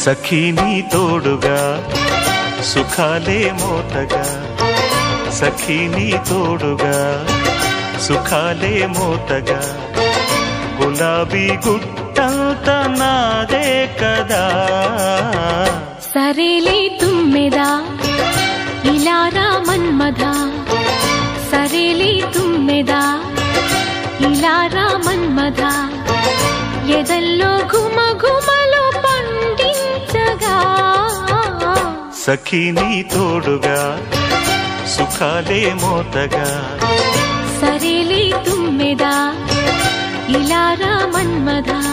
సఖీ నీ తోడుగా సుఖాలే మోతగా సఖీ నీ తోడుగా సుఖాలే మోతగా గులాబీ గుట్టంత నాదే కదా సరేలే తుమ్మెదా ఇలా రా మన్మధా సరేలే తుమ్మెదా ఇలా రా మన్మధా ఎదల్లో ఘుమ ఘుమలు పండించగా సఖీ నీ తోడుగా సుఖాలే మోతగా సరేలే తుమ్మెదా ఇలా రా మన్మధా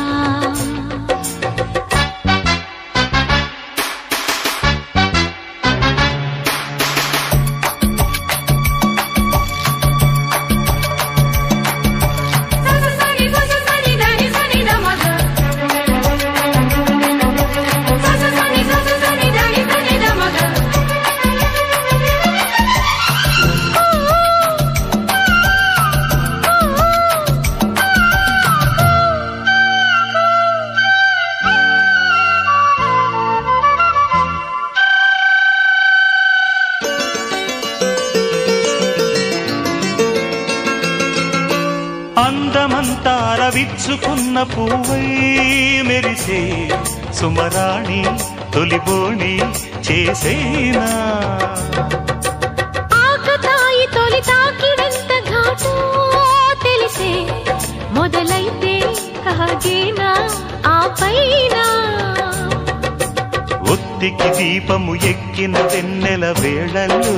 అందమంతా రవిచ్చుకున్న పువ్వై మెరిసే సుమరాణి తొలిబోణి చేసేనా ఆకతాయి తొలి తాకిడంత ఘాటు తెలిసే మొదలైతే ఆగేనా ఆ పైన ఒత్తికి దీపము ఎక్కిన వెన్నెల వేళల్లో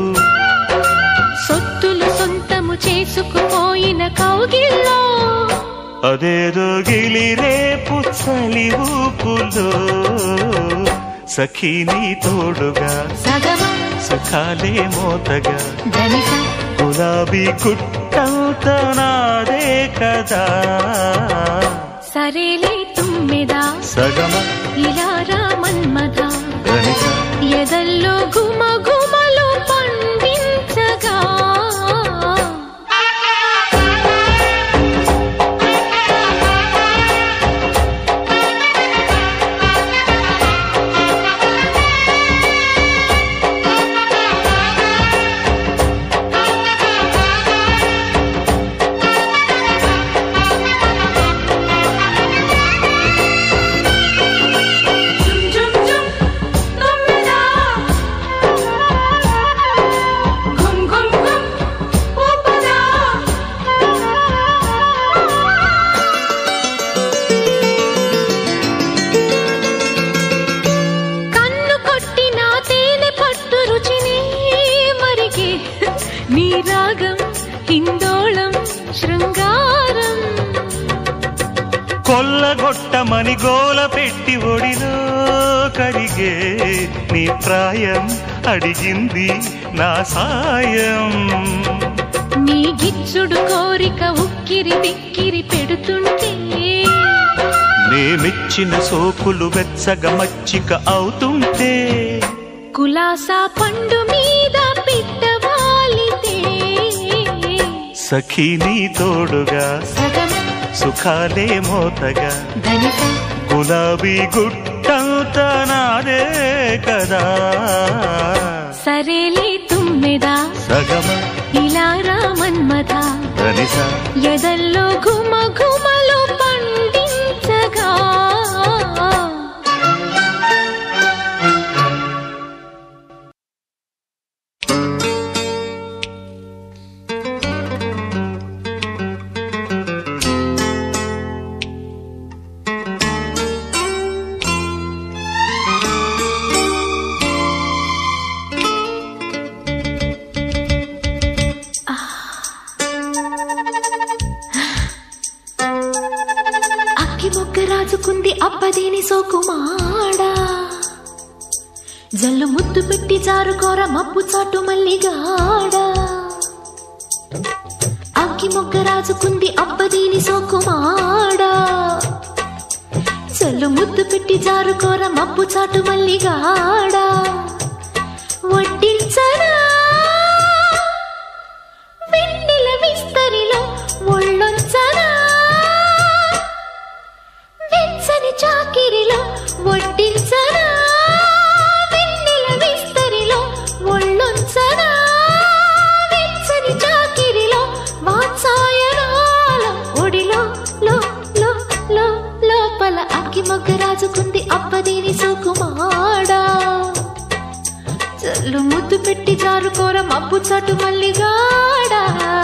సొత్తులు సొంతము చేసుకుపోయిన కౌగిల్లో అదేదో గిలి రేపు చలి ఊపులో సఖీ నీ తోడుగా సగమ సుఖాలే మోతగా ధనిక గులాబీ గుట్టంత నాదే కదా సరేలే తుమ్మెదా సగమ ఇలా రా మన్మథ గనిక ఎదల్లో గుమ గుమలు పండించగా కన్ను కొట్టిన తేనె పట్టు రుచిని మరిగే నీ రాగం హిందోళం శృంగారం కొల్లగొట్టమని గోల పెట్టి ఒడిలో కరిగే నీ ప్రాయం అడిగింది నా సాయం నీ గిచ్చుడు కోరిక ఉక్కిరి బిక్కిరి పెడుతుంటే నేమిచ్చిన సోకులు వెచ్చగ మచ్చిక అవుతుంటే కులాసా పండు మీద పిట్టవాలితే సఖీ నీ తోడుగా సగమ సుఖాలే మోతగా ధనిక గులాబీ గుట్టంత నాదే కదా సరేలే తుమ్మెదా సగమ ఇలా రా మన్మథ ధనిస ఎదల్లో ఘుమ ఘుమలు పండించగా అక్కి మొగ్గ రాజుకుంది అబ్బదేని సోకుమాడా జల్లు ముద్దు పెట్టి జారుకోర మబ్బు చాటు మల్లిగాడా అక్కి మొగ్గ రాజుకుంది అబ్బదీని సోకుమాడా జల్లు ముద్దు పెట్టి జారుకోర మబ్బు చాటు మల్లిగాడా వడ్డించరా వెన్నెల విస్తరిలో ఒళ్ళొంచరా వెచ్చని చాకిరిలో వడ్డించరా ముద్దు పెట్టి జారుకోర మబ్బు చాటు మల్లిగాడా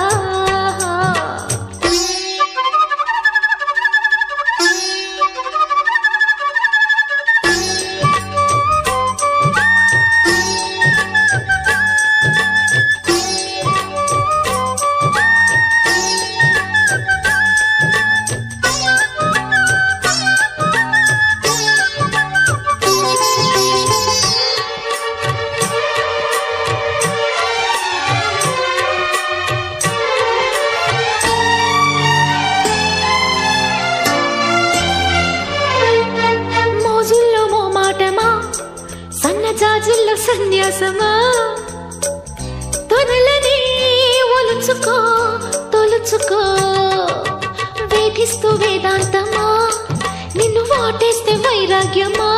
మోజుల్లో మోమాటమా సన్నజాజుల్లో సన్యాసమా తొనలని ఒలుచుకో తొలుచుకో వేధిస్తూ వేదాంతమా నిన్ను వాటేస్తే వైరాగ్యమా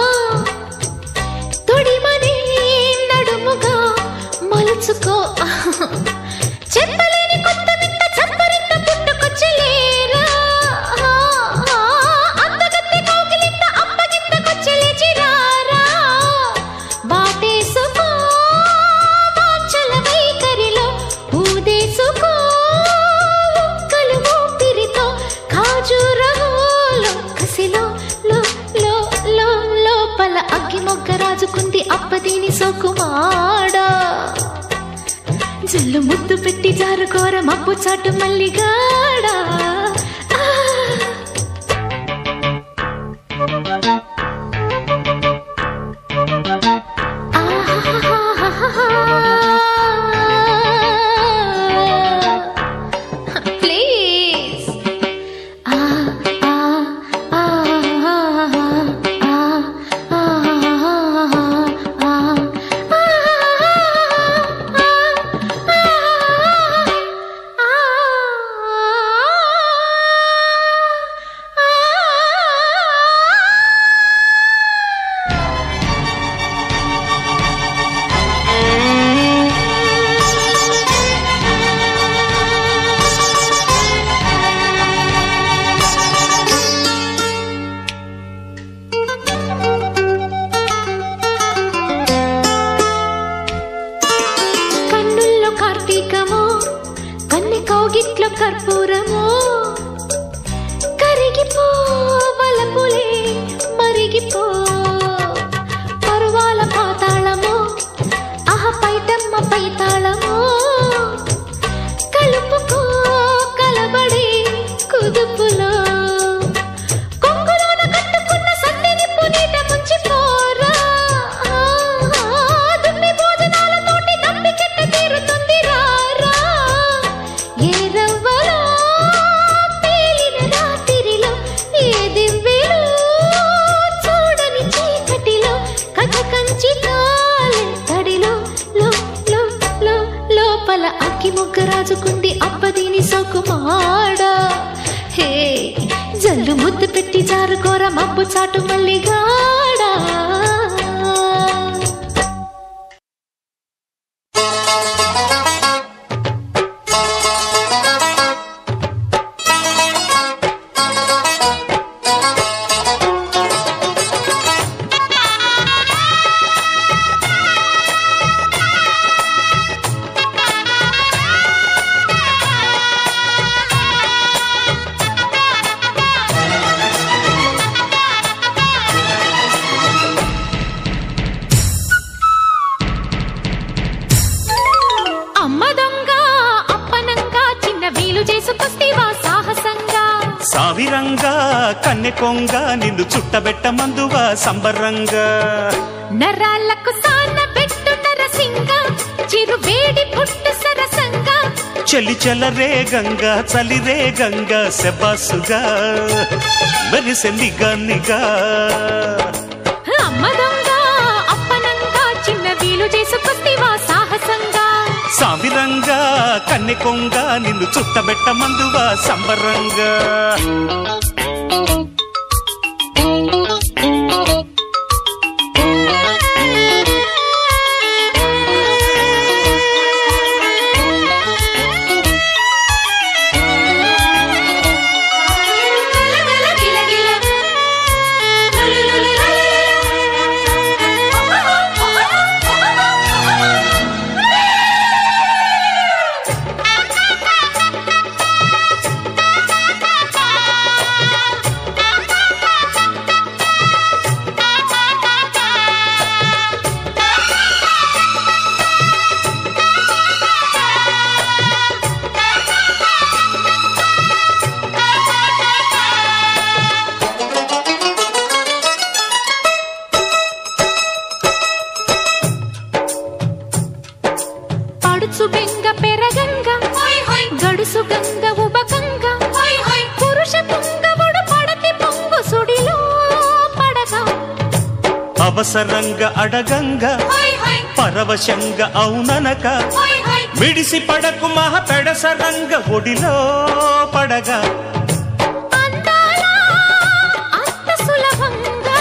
తొడిమని నడుముగా మలుచుకో చెప్పలేని కొత్త వింత చప్పరింత పుట్టుకొచ్చలేరా అందగత్తె కోకిలింత అప్పగింతకొచ్చలేచిరారా వాటేసుకో వాంఛల వైఖరిలో ఊదేసుకో ఉక్కలు ఊపిరితో ఖాజూరహోలో కసిలో లో లో లో లోపల అగ్గి మొగ్గ రాజుకుంది అప్పదీని సోకుమాడా జల్లు ముద్దు పెట్టి జారుకోర మబ్బు చాటు మల్లిగాడా ఆ. ఆహాహాహాహా. Please. ఆ, ఆ, ఆ, ఆ, ఆ, ఆ, ఆ, కన్నుల్లో కార్తీకమో కన్నె కౌగిట్లో కర్పూరమో కరిగిపో వలపులే మరిగిపో పరువాల పాతాళమో ఆహ పైటమ్మ పైతాళమో కలుపుకో కలబడి కుదుపులో కొంగులోన కట్టుకున్న సన్నెని పునీట ముంచిపోరా దుమ్మి భోజనాలతోటి దప్పికెట్ట తీరుతుంది రారా ఏ రవ్వలో పేలిన రాత్రిలో ఏ దివ్వెలో చూడని చీకటిలో కథ కంచి తాళే తడిలో లో లో లో లోపల అగ్గి మొగ్గ రాజుకుంది అప్పదీని సోకుమాడా హే జల్లు ముద్దు పెట్టి జారుకోర మబ్బు చాటు మల్లిగాడా అమ్మ దొంగ అప్పనంగా చిన్న వీలు చేసుకొస్తేవా సాహసంగా సావిరంగా కన్నె కొంగ నిన్ను చుట్టబెట్ట మందువా సంబరంగా నరాలకు సాన పెట్టు నరసింగా చిరు వేడి పుట్టు సరసంగా చెలి చెలరే గంగా చలిరే గంగా శబాసుగా మెరిసె నిగా నిగా అమ్మ దొంగ అప్పనంగా చిన్న వీలు చేసుకొస్తేవా సాహసంగా సావిరంగా కన్నె కొంగ నిన్ను చుట్టబెట్ట మందువా సంబరంగా పడుచు బెంగ పెరగంగ గడుసు గంగ ఉబకంగ పురుష పుంగవుడు పడతి పొంగు సుడిలో పడగా అవసరంగా అడగంగా పరవశంగా అవుననక మిడిసి పడకు మహ పెడసరంగ ఒడిలో పడగా అందాల అంత సులభంగా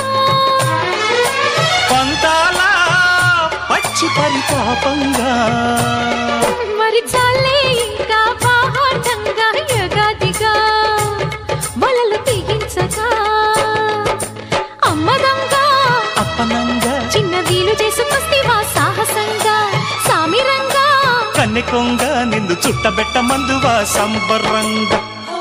పంతాల పచ్చి పరితాపంగా మరి చాలే ఇంకా బాహాటంగా యగాదిగా వలలు తెగించగా అమ్మదంగా అప్పనంగా చిన్న వీలు చేసుకొస్తేవా సాహసంగా సామిరంగా కన్నెకొంగ నిన్ను చుట్టబెట్ట మందువా సంబరంగా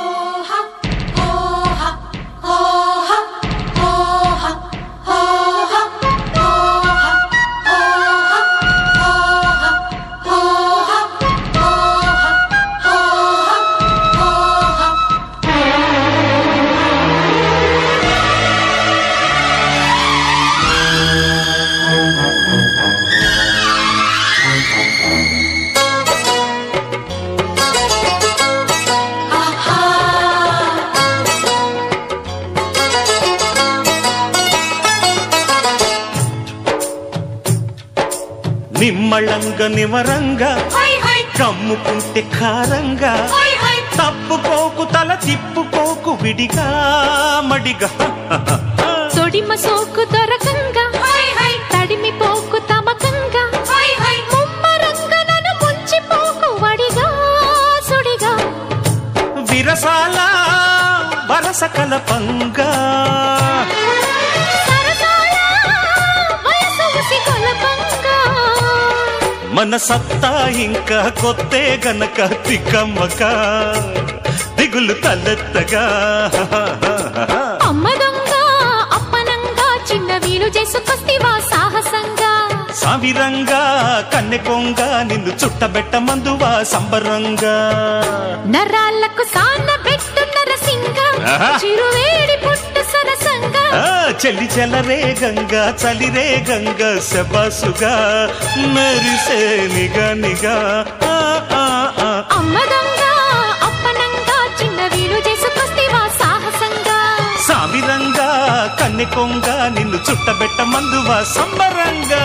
నిమ్మళంగా నివరంగా కమ్ముకుంటే కారంగా తప్పుకోకు తల తిప్పుకోకు విడిగా మడిగా తొడిమ సోకు దొరకంగా తడిమి పోకు తమకంగా ముమ్మరంగా నన్ను ముంచిపోకు వడిగా సుడిగా విరసాల వరస కలపంగా సరసాల వయసు ఉసి కొలపంగా మన సత్తా ఇంకా కొత్తే గనక తికమ్మక దిగులు తలెత్తగా అమ్మదంగా అప్పనంగా చిన్న వీలు చేసుకొస్తేవా సాహసంగా సావిరంగా కన్నెకొంగ నిన్ను చుట్టబెట్ట మందువా సంబరంగా నరాలకు సాన పెట్టు నరసింగా ఆహా. చిరువేడి పుట్టు సరసంగా ఆ, చెల్లి చెలరే గంగా చలిరే గంగా శబాసుగా మెరిసే నిగా నిగా ఆ, ఆ, ఆ. అమ్మదంగా అప్పనంగా చిన్న వీలు చేసుకొస్తేవా సాహసంగా సామిరంగా కన్నెకొంగ నిన్ను చుట్టబెట్ట మందువా సంబరంగా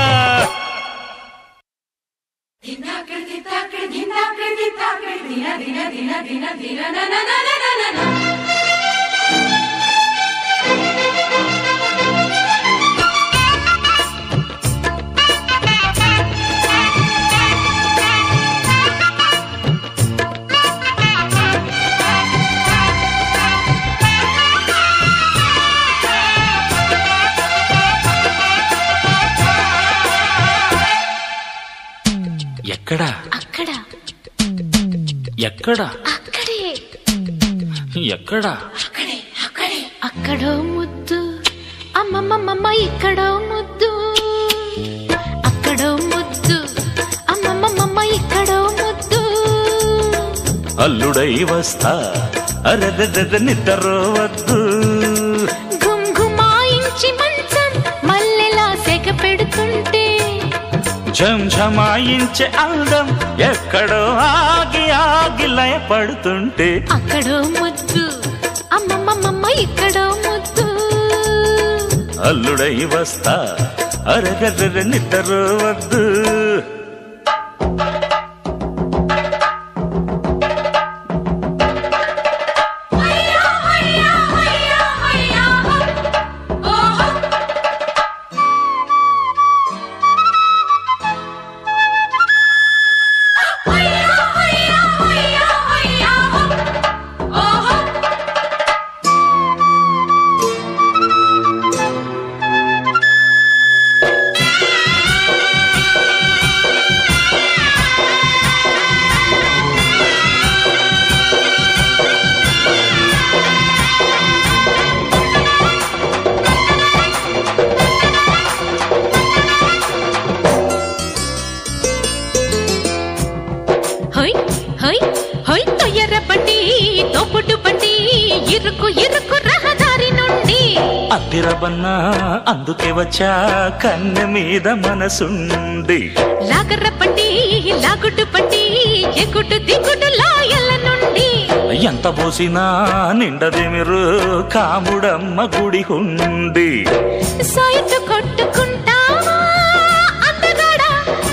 ఎక్కడా అక్కడ ఎక్కడా అక్కడే ఎక్కడా అక్కడో ముద్దు అమ్మమ్మమ్మ ఇక్కడో ముద్దు అక్కడో ముద్దు అమ్మమ్మమ్మ ఇక్కడో ముద్దు అల్లుడై వస్తా అరదర నిద్రవద్దు గుమ్ గుమాయించి మంచం మల్లెలా సెగ పెడుతుంటే ఝం ఝమాయించే అందం ఎక్కడో ఆగి ఆగి లయపడుతుంటే అక్కడో ముద్దు అమ్మమ్మమ్మ ఇక్కడో ముద్దు అల్లుడై వస్తా అరగర్ర నిద్రవద్దు హొయ్ హొయ్ హొయ్ తొయ్యర బండి తోపుడు బండి ఇరుకు ఇరుకు రహదారి నుండి అద్దిరబన్నా అందుకే వచ్చా కన్నె మీద మనసుండి లాగర్ర పండి లాగుడు పండి ఎగుడు దిగుడు లాయల నుండి ఎంత పోసినా నిండదేమిరు కాముడమ్మ గుడి హుండి సాయటు కొట్టుకుంటావా అందగాడా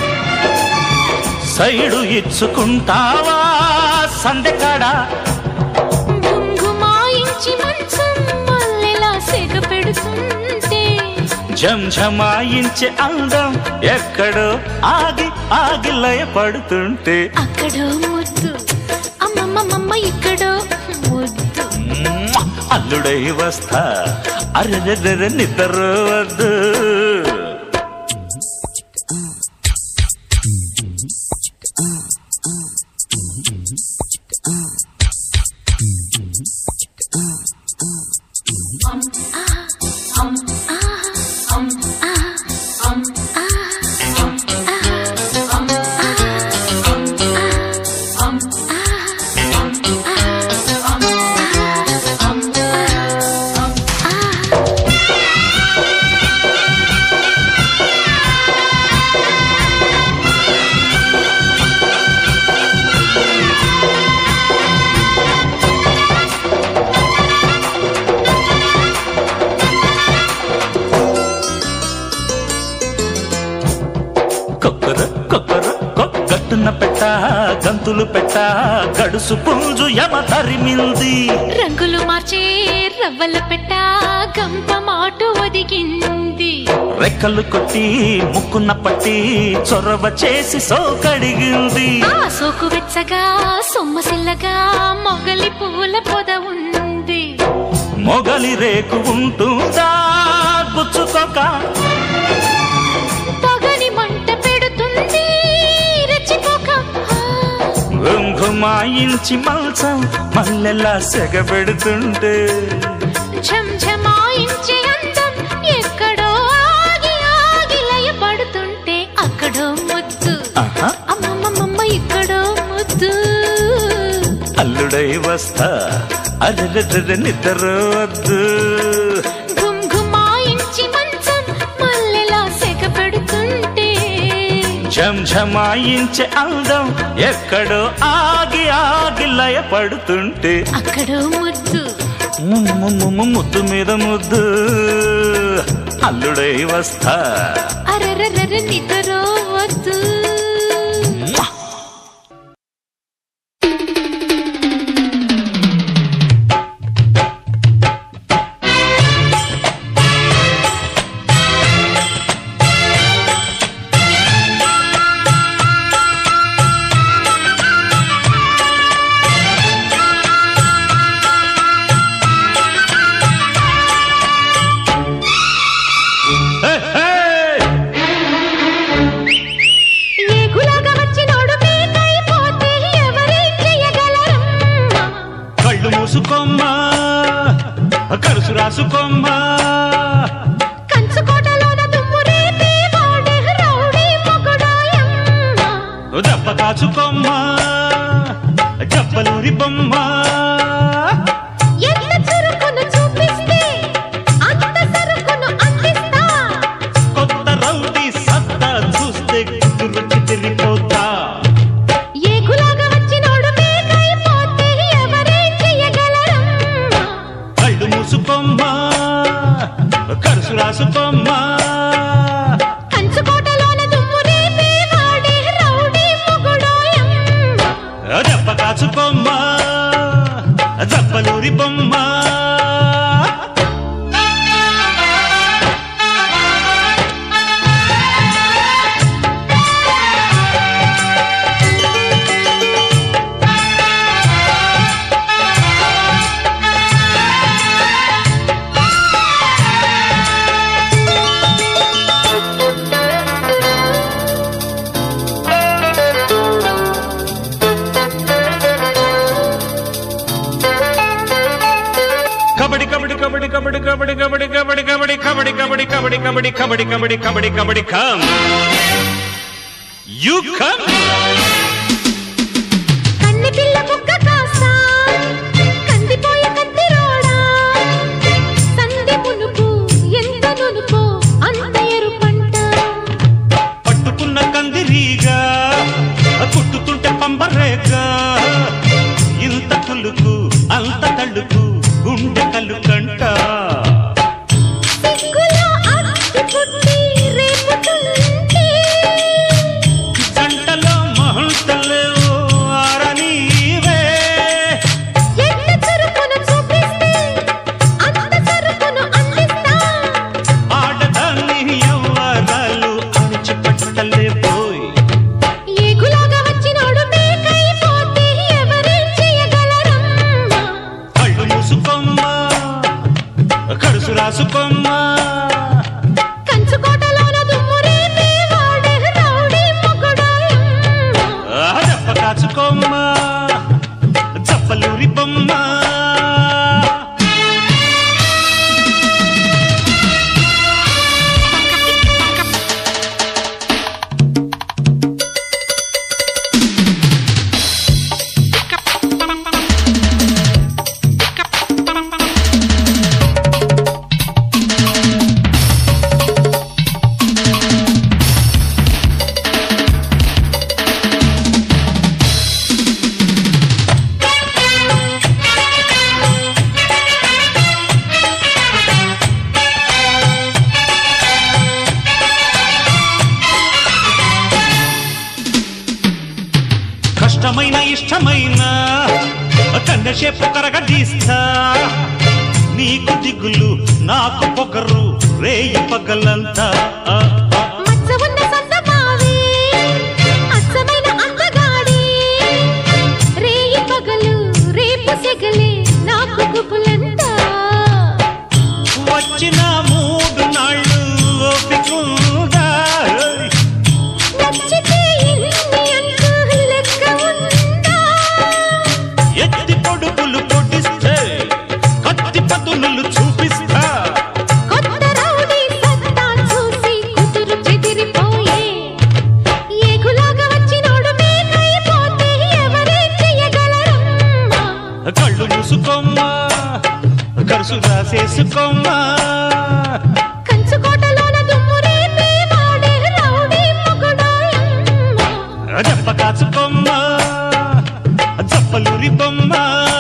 సైడు ఇచ్చుకుంటావా సందెకాడా గుంగుమాయించి మంచం మల్లెలా సెగ పెడుతుంటే జంఝమాయించే అందం ఎక్కడో ఆగి ఆగి లయపడుతుంటే అక్కడో ముద్దు అమ్మమ్మమ్మ ఇక్కడో ముద్దు మ్మ్! అల్లుడై వస్తా అరెరెరె నిద్ర వద్దు కొక్కర కొక్కర కొక్కట్టున పెట్ట గంతులు పెట్ట గడుసు పుంజు యమ తరిమిల్ది రంగులు మార్చే రవ్వల పెట్ట గంప మాటు ఒదిగింది రెక్కలు కొట్టి ముక్కున్న పట్టి చొరవ చేసి సోకడిగింది ఆ సోకు వెచ్చగా సొమ్మసిల్లగా మొగలి పూల పొద ఉంది మొగలి రేకు ఉంటుందా గుచ్చుకోక పొగని మంట పెడుతుంది రెచ్చిపోక గుంఘుమాయించి మల్సం మల్లెలా సెగ పెడుతుంటే ఝంఝమాయించే అందం ఎక్కడో ఆగి ఆగి లయపడుతుంటే అక్కడో ముద్దు ఆహా అమ్మమ్మమ్మ ఇక్కడో ముద్దు అల్లుడై వస్తా అరెరెరె నిద్ర వద్దు ఘుంఘుమాయించి మంచం మల్లెలా సెగ పెడుతుంటే ఝంఝమాయించే అందం ఎక్కడో ఆగి ఆగి లయపడుతుంటే అక్కడో ముద్దు ము- ము- ము- ముద్దు మీద ముద్దు అల్లుడై వస్తా అరరరర నిద్రో వద్దు హే, హే! ఏగులాగా వచ్చినోడు మీకైపోతే ఎవరేం చెయ్యగలరమ్మా కళ్ళు మూసుకోమ్మా కరుసు రాసుకోమ్మా కంచుకోటలోన దుమ్ము రేపే వాడే రౌడీ మొగుడాయమ్మ. దెబ్బ కాచుకోమ్మా జబ్బలూరి బొమ్మ ఎంత చురుకును చూపిస్తే అంత సరుకును అందిస్తా. కొత్త రౌడీ సత్తా చూస్తే రుచి తిరిగిపోతా ఏగులాగా వచ్చినోడు మీకైపోతే ఎవరేం చెయ్యగలరమ్మా. కళ్ళు మూసుకోమ్మా కరుసు రాసుకోమ్మా కంచుకోటలోన దుమ్ము రేపే వాడే రౌడీ మొగుడాయమ్మ. దెబ్బ కాచుకోమ్మా జబ్బలూరి బొమ్మ kabaddi kabaddi kabaddi kabaddi kabaddi kabaddi kabaddi kabaddi kabaddi kabaddi kabaddi kabaddi kabaddi kabaddi kabaddi kabaddi come you come కన్నె పిల్ల బుగ్గ కాస్తా కందిపోయే కత్తిరోడా సంధి మునుపు పంబరేగా ఇంత కులుకు అంత తడుకు గుండె కలుకంట సిగ్గులో అగ్గి పుట్టి రేపుతుంటే జంటలో మహంతలేవు ఆరనీవే ఎంత చురుకును చూపిస్తే అంత చురుకును అందిస్తా ఆడదాన్ని ఎవ్వరాలు అణిచిపెట్టలే పోయి ఏగులాగా వచ్చినోడు మేకైపోతే ఎవరేం చేయగలరమ్మా కళ్ళు మూసుకోమ్మా కడుసు రాసుకోమ్మా కంచుకోటలోన దుమ్ము రేపే వాడే రౌడీ మొగుడాయమ్మా ఆ దెబ్బ కాచుకోమ్మా జప్పలూరి బొమ్మ కష్టమైన ఇష్టమైన కన్నెషేపు కరగదీస్తా నీకు దిగులు నాకు పొగరు రేయి పగలంతా ఆ, ఆ. మచ్చ ఉన్న సందమావే అచ్చమైన అందగాడే రేయి పగలు రేపు సెగలే నాకు గుబులంతా వచ్చిన మూడు నాళ్ళు ఓపికుందా నచ్చితే ఇన్ని అంటూ లెక్క ఉందా ఎత్తి పొడుపులు పొడిస్తే కత్తి పదునులు చూపిస్తా కొత్త రౌడీ సత్తా చూసి కుదురు చెదిరిపోయే ఏగులాగా వచ్చినోడు మేకైపోతే ఎవరేం చెయ్యగలరమ్మా కళ్ళు మూసుకోమ్మా కరుసు రాసేసుకోమ్మా కంచుకోటలోన దుమ్ము రేపే వాడే రౌడీ మొగుడాయమ్మా దెబ్బ కాచుకోమ్మా జప్పలూరి బొమ్మ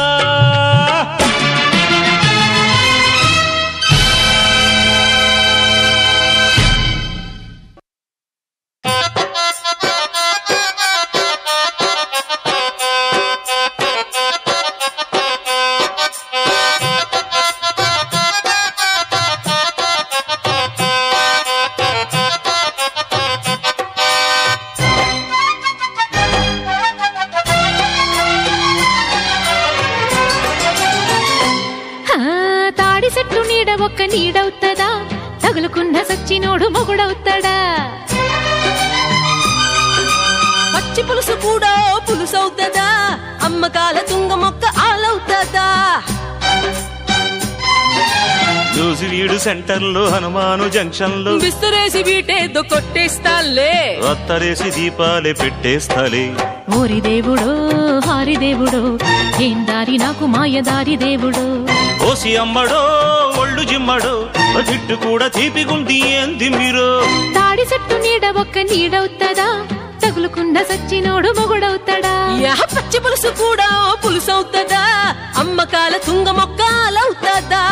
హా, తాడి చెట్టు నీడ ఒక్క నీడవుతదా తగులుకున్న సచ్చినోడు మొగుడవుతాడా పచ్చి పులుసు కూడా పులుసవుతుందా అమ్మకాల తుంగ మొక్క ఆలవుతుందా వీడు సెంటర్ లో హనుమాను జంక్షన్ లో బిస్తరేసి వీటేదో కొట్టేస్తాలే అత్తరేసి దీపాలే పెట్టేస్తాలే ఓరి దేవుడో హారి దేవుడో ఏం దారి నాకు మాయ దారి దేవుడో ఓసి అమ్మడో ఒళ్ళు జిమ్మడో తిట్టు కూడా తీపిగుంది ఏంది మీరు తాడి చెట్టు నీడ ఒక్క నీడవుతదా తగులుకున్న సచ్చినోడు మొగుడవుతాడా యా పచ్చి పులుసు కూడా పులుసవుతుందా అమ్మకాల తుంగ మొక్క ఆలవుతుందా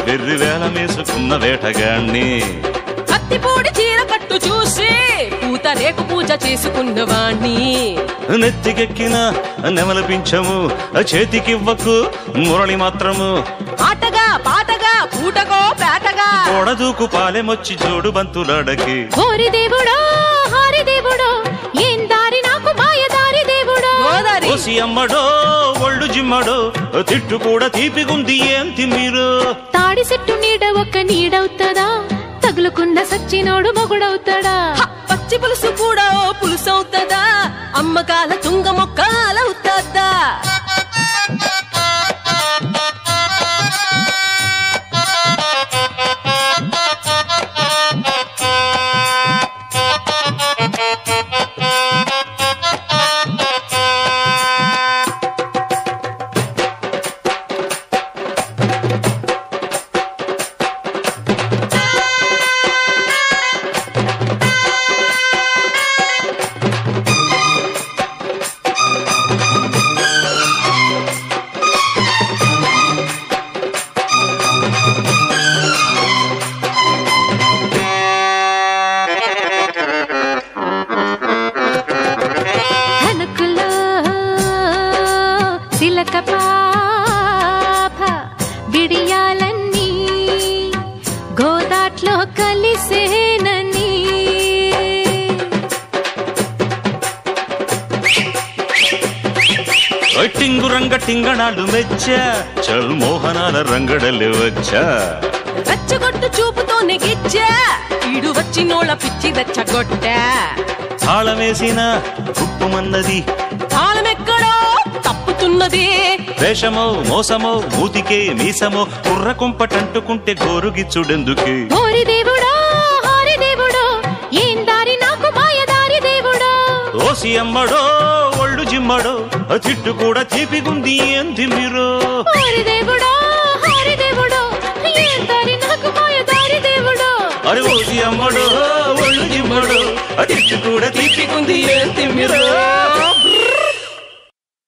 వెర్రి వేల మేసుకున్న వేటగాణ్ణి కత్తిపూడి చీర కట్టు చూసి పూత రేకు పూజ చేసుకున్నవాణ్ణి నెత్తికెక్కిన నెమలపించము చేతికివ్వకు మురళి మాత్రము ఆటగా పాటగా పూటగో పేటగా కోడదూకు పాలెమొచ్చి జోడు బంతులాడకి ఓరి దేవుడో హారి దేవుడో ఏం దారి నాకు మాయ దారి దేవుడో గోదారి ఓసి అమ్మడో ఒళ్ళు జిమ్మడో తిట్టు కూడా తీపిగుంది ఏం తిమ్మిరు తాడి చెట్టు నీడ ఒక్క నీడవుతుందా తగులుకున్న సచ్చినోడు మొగుడవుతాడా హ! పచ్చి పులుసు కూడా ఓ పులుసు అవుతుందా అమ్మకాల తుంగ మొక్కాలవుతుందా తణుకులో సిలక పాప బిడియాలన్నీ గోదాట్లో కలిసేనని టింగు రంగ టింగణాలు మెచ్చా చల్ మోహనాల రంగడల్లి వచ్చా రెచ్చగొట్టు చూపుతో నెగిచ్చా ఈడు వచ్చినోళ్ళ పిచ్చి రెచ్చగొట్టా తాళమేసిన ఉప్పుమన్నది తాళమెక్కడో తప్పుతున్నది వేషమో మోసమో మూతికే మీసమో కుర్ర కుంపటంటుకుంటే గోరుగిచ్చుడెందుకే ఓరి దేవుడో హారి దేవుడో ఏం దారి నాకు మాయ దారి దేవుడో ఓసి అమ్మడో ఒళ్ళు జిమ్మడో తిట్టు కూడా తీపిగుంది ఏం తిమ్మిరు ఓరి దేవుడో హారి దేవుడో ఏం దారి నాకు మాయ దారి దేవుడో అరే ఓసి అమ్మడో ఒళ్ళు జిమ్మడో తిట్టు కూడా తీపిగుంది ఏం తిమ్మిరు